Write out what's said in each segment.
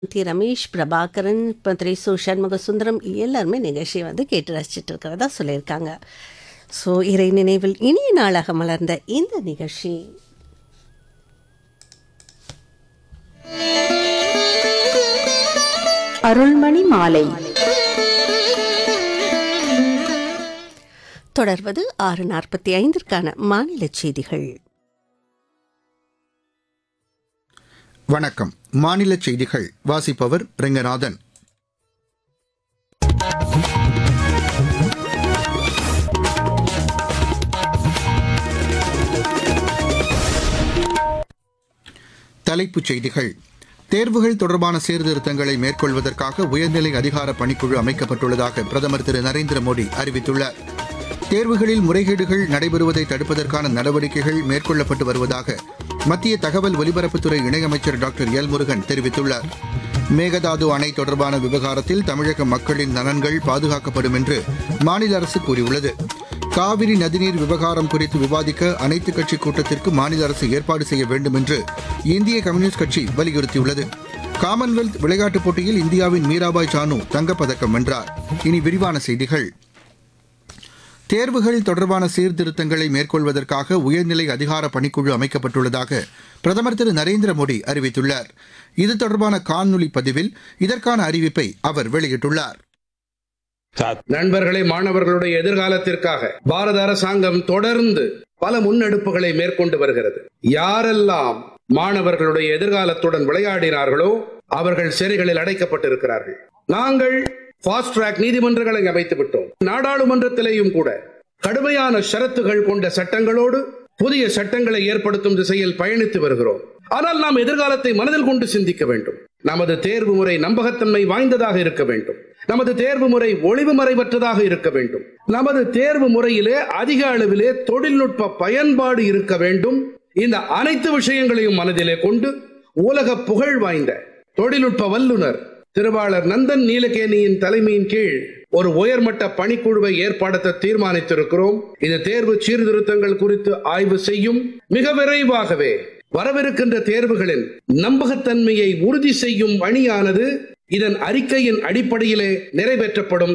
தி ரமேஷ் பிரபாகரன் மதுரை சு சண்முக சுந்தரம் எல்லாருமே நிகழ்ச்சியை வந்து கேட்டு ரசிச்சுட்டு இருக்கிறதா சொல்லியிருக்காங்க ஸோ இறை நினைவில் இனிய நாளாக மலர்ந்த இந்த நிகழ்ச்சி அருள்மணி மாலை தொடர்வது ஆறு நாற்பத்தி ஐந்திற்கான மாநில செய்திகள் வணக்கம் மாநில செய்திகள் வாசிப்பவர் ரெங்கநாதன் தலைப்புச் செய்திகள் தேர்வுகள் தொடர்பான சீர்திருத்தங்களை மேற்கொள்வதற்காக உயர்நிலை அதிகார பணிக்குழு அமைக்கப்பட்டுள்ளதாக பிரதமர் திரு நரேந்திர மோடி அறிவித்துள்ளார் தேர்வுகளில் முறைகேடுகள் நடைபெறுவதை தடுப்பதற்கான நடவடிக்கைகள் மேற்கொள்ளப்பட்டு வருவதாக மத்திய தகவல் ஒலிபரப்புத்துறை இணையமைச்சர் டாக்டர் எல் முருகன் தெரிவித்துள்ளார் மேகதாது அணை தொடர்பான விவகாரத்தில் தமிழக மக்களின் நலன்கள் பாதுகாக்கப்படும் என்று மாநில அரசு கூறியுள்ளது காவிரி நதிநீர் விவகாரம் குறித்து விவாதிக்க அனைத்துக் கட்சி கூட்டத்திற்கு மாநில அரசு ஏற்பாடு செய்ய வேண்டும் என்று இந்திய கம்யூனிஸ்ட் கட்சி வலியுறுத்தியுள்ளது காமன்வெல்த் விளையாட்டுப் போட்டியில் இந்தியாவின் மீராபாய் சானு தங்கப்பதக்கம் வென்றார் இனி விரிவான செய்திகள் தேர்வுகள் தொடர்பான சீர்திருத்தங்களை மேற்கொள்வதற்காக உயர்நிலை அதிகார பணிக்குழு அமைக்கப்பட்டுள்ளதாக பிரதமர் திரு நரேந்திர மோடி அறிவித்துள்ளார் இது தொடர்பான காணொலி பதிவில் இதற்கான அறிவிப்பை அவர் வெளியிட்டுள்ளார் நண்பர்களே மாணவர்களுடைய எதிர்காலத்திற்காக பாரத அரசாங்கம் தொடர்ந்து பல முன்னெடுப்புகளை மேற்கொண்டு வருகிறது யாரெல்லாம் மாணவர்களுடைய எதிர்காலத்துடன் விளையாடினார்களோ அவர்கள் சிறைகளில் அடைக்கப்பட்டிருக்கிறார்கள் நாங்கள் ஃபாஸ்ட் ட்ராக் நீதிமன்றங்களை அமைத்து விட்டோம் நாடாளுமன்றத்திலேயும் கூட கடுமையான ஷரத்துகள் கொண்ட சட்டங்களோடு புதிய சட்டங்களை ஏற்படுத்தும் திசையில் பயணித்து வருகிறோம் ஆனால் நாம் எதிர்காலத்தை மனதில் கொண்டு சிந்திக்க வேண்டும் நமது தேர்வு முறை நம்பகத்தன்மை வாய்ந்ததாக இருக்க வேண்டும் நமது தேர்வு முறை ஒளிவு மறைவற்றதாக இருக்க வேண்டும் நமது தேர்வு முறையிலே அதிக அளவிலே தொழில்நுட்ப பயன்பாடு இருக்க வேண்டும் இந்த அனைத்து விஷயங்களையும் மனதிலே கொண்டு உலக புகழ் வாய்ந்த தொழில்நுட்ப வல்லுனர் திருவாளர் நந்தன் நீலகேணியின் தலைமையின் கீழ் ஒரு உயர்மட்ட பணிக்குழுவை ஏற்படுத்த தீர்மானித்திருக்கிறோம் இது தேர்வு சீர்திருத்தங்கள் குறித்து ஆய்வு செய்யும் மிக விரைவாகவே வரவிருக்கின்ற தேர்வுகளின் நம்பகத்தன்மையை உறுதி செய்யும் பணியானது இதன் அறிக்கையின் அடிப்படையிலே நிறைவேற்றப்படும்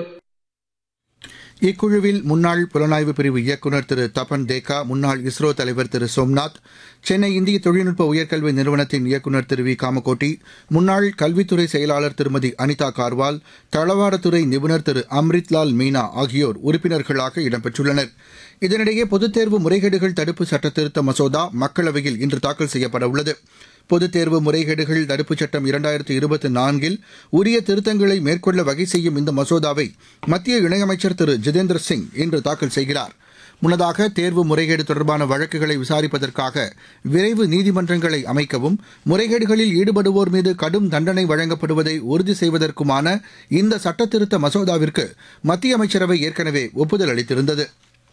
இக்குழுவில் முன்னாள் புலனாய்வு பிரிவு இயக்குநர் திரு தபன் தேக்கா முன்னாள் இஸ்ரோ தலைவர் திரு சோம்நாத் சென்னை இந்திய தொழில்நுட்ப உயர்கல்வி நிறுவனத்தின் இயக்குநர் திரு வி காமகோட்டி முன்னாள் கல்வித்துறை செயலாளர் திருமதி அனிதா கார்வால் தளவாடத்துறை நிபுணர் திரு அம்ரித்லால் மீனா ஆகியோர் உறுப்பினர்களாக இடம்பெற்றுள்ளனர் இதனிடையே பொதுத் தேர்வு முறைகேடுகள் தடுப்பு சட்டத்திருத்த மசோதா மக்களவையில் இன்று தாக்கல் செய்யப்பட உள்ளது பொதுத் தேர்வு முறைகேடுகள் தடுப்புச் சட்டம் இரண்டாயிரத்து இருபத்தி நான்கில் உரிய திருத்தங்களை மேற்கொள்ள வகை செய்யும் இந்த மசோதாவை மத்திய இணையமைச்சர் திரு ஜிதேந்திர சிங் இன்று தாக்கல் செய்கிறார் முன்னதாக தேர்வு முறைகேடு தொடர்பான வழக்குகளை விசாரிப்பதற்காக விரைவு நீதிமன்றங்களை அமைக்கவும் முறைகேடுகளில் ஈடுபடுவோர் மீது கடும் தண்டனை வழங்கப்படுவதை உறுதி செய்வதற்குமான இந்த சட்டத்திருத்த மசோதாவிற்கு மத்திய அமைச்சரவை ஏற்கனவே ஒப்புதல் அளித்திருந்தது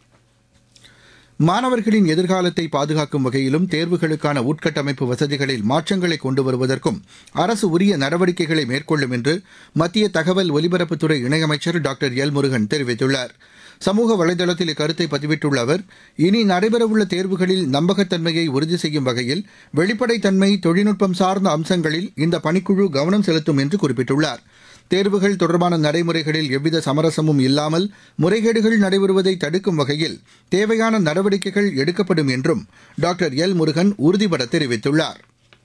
மாணவர்களின் எதிர்காலத்தை பாதுகாக்கும் வகையிலும் தேர்வுகளுக்கான உட்கட்டமைப்பு வசதிகளில் மாற்றங்களை கொண்டு வருவதற்கும் அரசு உரிய நடவடிக்கைகளை மேற்கொள்ளும் என்று மத்திய தகவல் ஒலிபரப்புத்துறை இணையமைச்சர் டாக்டர் எல் முருகன் தெரிவித்துள்ளார் சமூக வலைதளத்தில் இக்கருத்தை பதிவிட்டுள்ள அவர் இனி நடைபெறவுள்ள தேர்வுகளில் நம்பகத்தன்மையை உறுதி செய்யும் வகையில் வெளிப்படைத்தன்மை தொழில்நுட்பம் சார்ந்த அம்சங்களில் இந்த பணிக்குழு கவனம் செலுத்தும் என்று குறிப்பிட்டுள்ளார் தேர்வுகள் தொடர்பான நடைமுறைகளில் எவ்வித சமரசமும் இல்லாமல் முறைகேடுகள் நடைபெறுவதை தடுக்கும் வகையில் தேவையான நடவடிக்கைகள் எடுக்கப்படும் என்றும் டாக்டர் எல் முருகன் உறுதிபட தெரிவித்துள்ளார்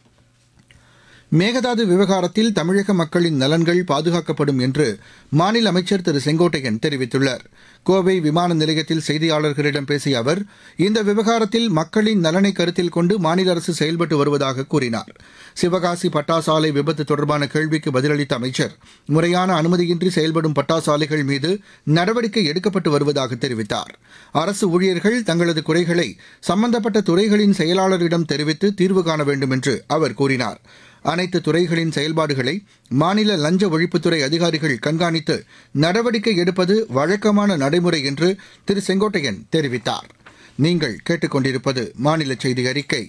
மேகதாது விவகாரத்தில் தமிழக மக்களின் நலன்கள் பாதுகாக்கப்படும் என்று மாநில அமைச்சர் திரு செங்கோட்டையன் தெரிவித்துள்ளார் கோவை விமான நிலையத்தில் செய்தியாளர்களிடம் பேசிய அவர் இந்த விவகாரத்தில் மக்களின் நலனை கருத்தில் கொண்டு மாநில அரசு செயல்பட்டு வருவதாக கூறினார் சிவகாசி பட்டாசாலை விபத்து தொடர்பான கேள்விக்கு பதிலளித்த அமைச்சர் முறையான அனுமதியின்றி செயல்படும் பட்டாசாலைகள் மீது நடவடிக்கை எடுக்கப்பட்டு வருவதாக தெரிவித்தார் அரசு ஊழியர்கள் தங்களது குறைகளை சம்பந்தப்பட்ட துறைகளின் செயலாளரிடம் தெரிவித்து தீர்வு காண வேண்டும் என்று அவர் கூறினார் அனைத்து துறைகளின் செயல்பாடுகளை மாநில லஞ்ச ஒழிப்புத்துறை அதிகாரிகள் கண்காணித்து நடவடிக்கை எடுப்பது வழக்கமான நடைமுறை என்று திரு செங்கோட்டையன் தெரிவித்தார் நீங்கள் கேட்டுக்கொண்டிருப்பது மாநில செய்தி அறிக்கை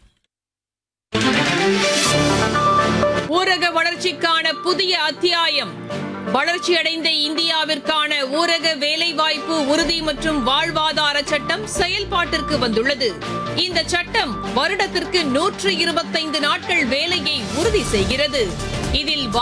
ஊரக வளர்ச்சிக்கான புதிய அத்தியாயம் வளர்ச்சியடைந்த இந்தியாவிற்கான ஊரக வேலைவாய்ப்பு உறுதி மற்றும் வாழ்வாதார சட்டம் செயல்பாட்டிற்கு வந்துள்ளது இந்த சட்டம் வருடத்திற்கு நூற்று இருபத்தைந்து நாட்கள் வேலையை உறுதி செய்கிறது இதில்